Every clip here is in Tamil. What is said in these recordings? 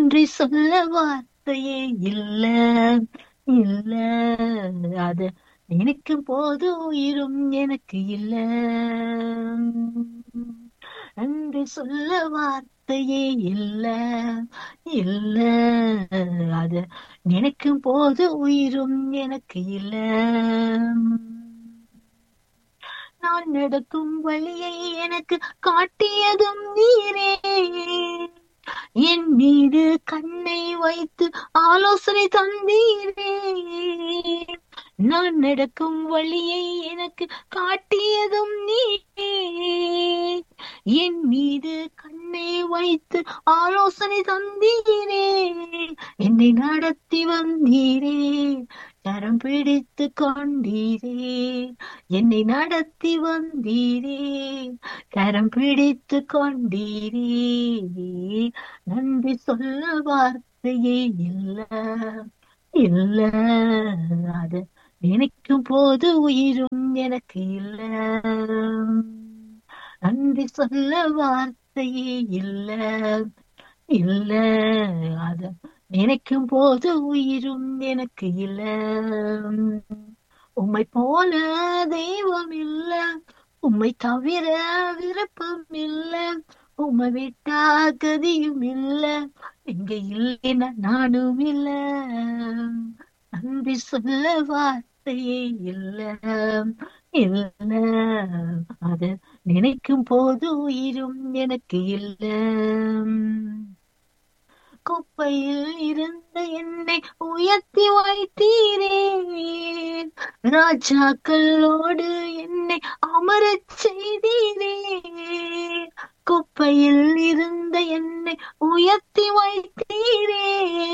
நன்றி சொல்ல வார்த்தையே இல்ல இல்ல அது நினைக்கும் போது உயிரும் எனக்கு இல்ல நன்றி சொல்ல வார்த்தையே இல்ல இல்ல அது நினைக்கும் போது உயிரும் எனக்கு இல்ல நான் நடக்கும் வழியை எனக்கு காட்டியதும் நீரே என் மீது கண்ணை வைத்து ஆலோசனை தந்தீரே நான் நடக்கும் வழியை எனக்கு காட்டியதும் நீரே என் மீது கண்ணை வைத்து ஆலோசனை தந்தீரே என்னை நடத்தி வந்தீரே கரம் பிடித்து கொண்டீரே என்னை நடத்தி வந்தீரே கரம் பிடித்து கொண்டீரே நன்றி சொல்ல வார்த்தையே இல்ல இல்ல அது நினைக்கும் போது உயிரும் எனக்கு இல்ல நன்றி சொல்ல வார்த்தையே இல்ல இல்ல அத நினைக்கும் போது உயிரும் எனக்கு இல்ல உம்மை போல தெய்வம் இல்ல உம்மை தவிர விருப்பம் இல்ல உம்மை விட்டா கதியும் இல்ல இங்க இல்லைன்னா நானும் இல்ல நன்றி சொல்ல வார்த்தையே இல்ல இல்ல அது நினைக்கும் போது உயிரும் எனக்கு இல்ல குப்பையில் இருந்த என்னை உயர்த்தி வைத்தீரே ராஜாக்களோடு என்னை அமரச் செய்தீரே குப்பையில் இருந்த என்னை உயர்த்தி வைத்தீரே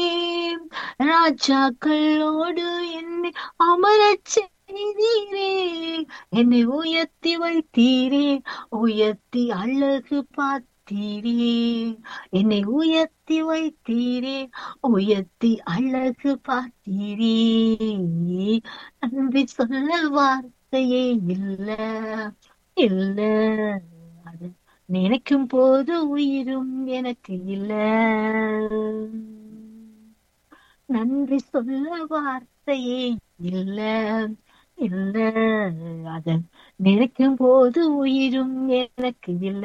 ராஜாக்களோடு என்னை அமரச் செய்தீரே என்னை உயர்த்தி வைத்தீரே உயர்த்தி அழகு பார்த்தீரே என்னை உயர்த்தி வைத்தீரே உயர்த்தி அழகு பார்த்தீரே நன்றி சொல்ல வார்த்தையே இல்ல இல்ல அது நினைக்கும் போது உயிரும் எனக்கு இல்ல நன்றி சொல்ல வார்த்தையே இல்ல இல்ல அத நினைக்கும் போது உயிரும் எனக்கு இல்ல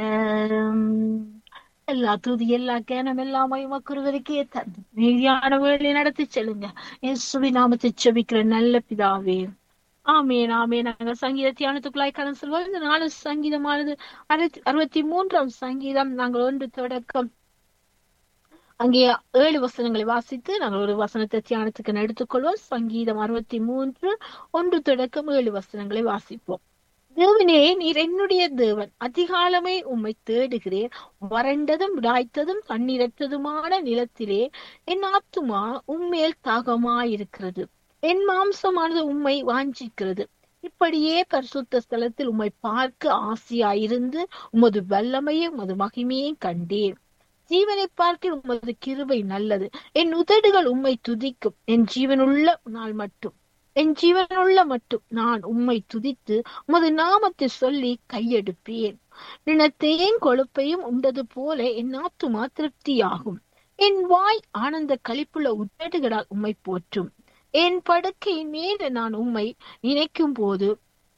எல்லா துதி எல்லா கேனம் எல்லாம் மயமக்குருவருக்கே தந்து நீதியான வேலை நடத்தி செல்லுங்க இயேசுவி நாமத்தை செபிக்கிற நல்ல பிதாவே ஆமேன் ஆமேன் நாங்கள் சங்கீத தியானத்துக்குள்ளாய் கடந்து செல்வோம் இந்த நாலு சங்கீதமானது அறுபத்தி அறுபத்தி மூன்றாம் சங்கீதம் நாங்கள் ஒன்று தொடக்கம் அங்கே ஏழு வசனங்களை வாசித்து நாங்கள் ஒரு வசனத்தை தியானத்துக்கு எடுத்துக்கொள்வோம் சங்கீதம் அறுபத்தி மூன்று ஒன்று தொடக்கம் ஏழு வசனங்களை வாசிப்போம் தேவனே நீர் என்னுடைய தேவன் அதிகாலமே உம்மை தேடுகிறேன் வறண்டதும் விடாய்த்ததும் தண்ணீரற்றதுமான நிலத்திலே என் ஆத்துமா உம்மேல் தாகமாயிருக்கிறது என் மாம்சமானது உம்மை வாஞ்சிக்கிறது இப்படியே பரிசுத்த ஸ்தலத்தில் உம்மை பார்க்க ஆசையாயிருந்து உமது வல்லமையும் உமது மகிமையும் கண்டேன் ஜீவனை பார்க்க உமது கிருபை நல்லது என் உதடுகள் உம்மை துதிக்கும் என் ஜீவனுள்ள நாள் மட்டும் என் ஜீவனுள்ள மட்டும் நான் உம்மை துதித்து உமது நாமத்தை சொல்லி கையெடுப்பேன் நினத்தையும் கொழுப்பையும் உண்டது போல என் ஆத்துமா திருப்தியாகும் என் வாய் ஆனந்த களிப்புள்ள உதடுகளால் உம்மை போற்றும் என் படுக்கையின் மேல நான் உம்மை நினைக்கும் போது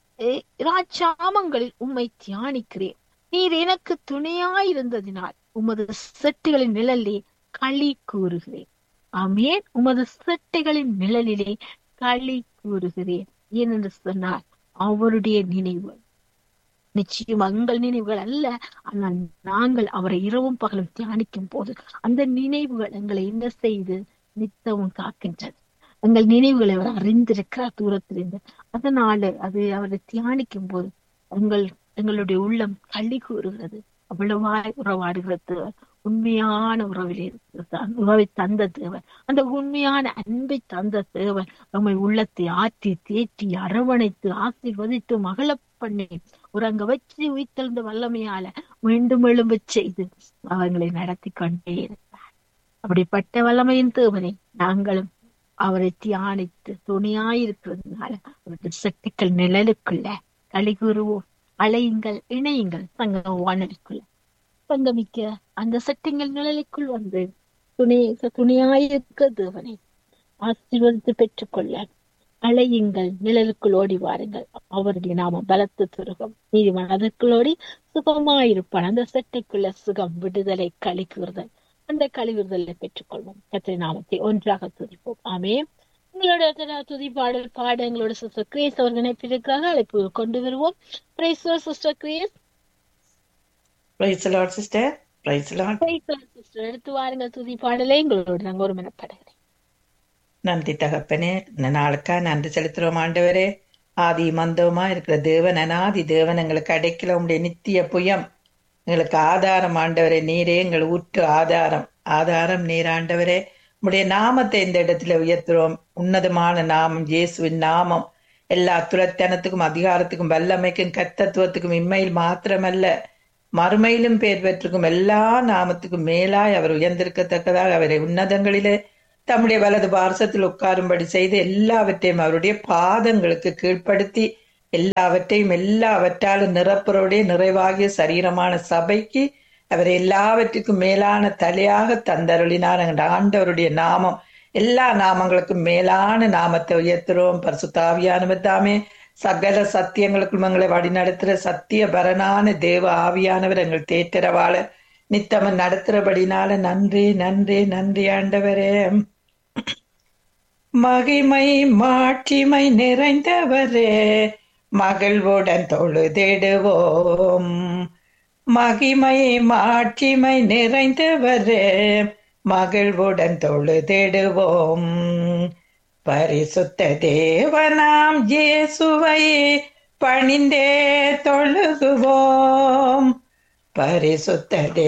ராஜாமங்களில் உம்மை தியானிக்கிறேன் நீர் எனக்கு துணையாயிருந்ததினால் உமது செட்டுகளின் நிழலே களி கூறுகிறேன் ஆமேன் உமது செட்டைகளின் நிழலிலே களி கூறுகிறேன் ஏனென்று சொன்னால் அவருடைய நினைவு நிச்சயம் எங்கள் நினைவுகள் அல்ல ஆனால் நாங்கள் அவரை இரவும் பகலும் தியானிக்கும் போது அந்த நினைவுகள் எங்களை என்ன செய்து நித்தவும் காக்கின்றது எங்கள் நினைவுகளை அவர் அறிந்திருக்கிறார் தூரத்திலிருந்து அதனால அது அவரை தியானிக்கும் போது எங்கள் எங்களுடைய உள்ளம் களி கூறுகிறது அவ்வளவாய் உறவாடுகிறது உண்மையான உறவில் இருக்கிறது உறவை தந்த தேவன் அந்த உண்மையான அன்பை தந்த தேவன் நம்மை உள்ளத்தை ஆற்றி தேற்றி அரவணைத்து ஆசீர்வதித்து மகள பண்ணி உறங்க வச்சு உயிர்த்தெழுந்த வல்லமையால மீண்டும் எழும்ப செய்து அவர்களை நடத்தி கொண்டே இருக்கிறார் அப்படிப்பட்ட வல்லமையின் தேவனை நாங்களும் அவரை தியானித்து துணையாயிருக்கிறதுனால அவருடைய சக்திகள் நிழலுக்குள்ள களி கூறுவோம் அலையுங்கள் இணையுங்கள் சங்க வானொலிக்குள்ள சங்கமிக்க அந்த சட்டங்கள் நிழலுக்குள் வந்து துணை துணையாயிருக்க தேவனை ஆசீர்வதித்து பெற்றுக்கொள்ள அலையுங்கள் நிழலுக்குள் ஓடி வாருங்கள் அவருடைய நாமம் பலத்து துருகம் நீதிமான் அதற்குள் ஓடி சுகமாயிருப்பான் அந்த செட்டைக்குள்ள சுகம் விடுதலை கழிக்குறுதல் அந்த கழிவுறுதலை பெற்றுக்கொள்வோம் கத்திரி நாமத்தை ஒன்றாக துதிப்போம் ஆமே உங்களோட துதி பாடல் பாட எங்களோட சிஸ்டர் கிரேஸ் அவர்கள் இணைப்பிருக்கிறாங்க அழைப்பு கொண்டு வருவோம் praise sister Grace praise lord sister praise lord sister எடுத்து வாருங்க துதி பாடலை எங்களோட நாங்க ஒரு மனப்படுகிறேன் நன்றி தகப்பனே இந்த நாளுக்கா நன்றி செலுத்துறோம் ஆண்டவரே ஆதி மந்தவமா இருக்கிற தேவன் அனாதி தேவன் எங்களுக்கு அடைக்கல உடைய நித்திய புயம் எங்களுக்கு ஆதாரம் ஆண்டவரே நீரே எங்கள் ஊற்று ஆதாரம் ஆதாரம் நீர் ஆண்டவரே உடைய நாமத்தை இந்த இடத்துல உயர்த்துறோம் உன்னதமான நாமம் இயேசுவின் நாமம் எல்லா துரத்தனத்துக்கும் அதிகாரத்துக்கும் வல்லமைக்கும் கத்தத்துவத்துக்கும் இம்மையில் மாத்திரமல்ல மறுமையிலும் பேர் பெற்றுக்கும் எல்லா நாமத்துக்கும் மேலாய் அவர் உயர்ந்திருக்கத்தக்கதாக அவரை உன்னதங்களிலே தம்முடைய வலது பார்சத்தில் உட்காரும்படி செய்து எல்லாவற்றையும் அவருடைய பாதங்களுக்கு கீழ்ப்படுத்தி எல்லாவற்றையும் எல்லாவற்றாலும் நிரப்புறவுடைய நிறைவாகிய சரீரமான சபைக்கு அவர் எல்லாவற்றுக்கும் மேலான தலையாக தந்தருளினார் என்ற ஆண்டவருடைய நாமம் எல்லா நாமங்களுக்கும் மேலான நாமத்தை உயர்த்துறோம் பரிசுத்தாவியானவர் தாமே சகல சத்தியங்களுக்கும் எங்களை வழிநடத்துற சத்திய பரனான தேவ ஆவியானவர் எங்கள் தேற்றரவாளர் நித்தமன் நடத்துறபடினால நன்றி நன்றி நன்றி ஆண்டவரே மகிமை மாட்சிமை நிறைந்தவரே மகிழ்வுடன் தொழுதிடுவோம் மகிமை மாட்சிமை நிறைந்தவரே மகிழ்வுடன் தொழுதிடுவோம் பரிசுத்த தேவனாம் இயேசுவை பணிந்தே தொழுகுவோம் பரிசுத்த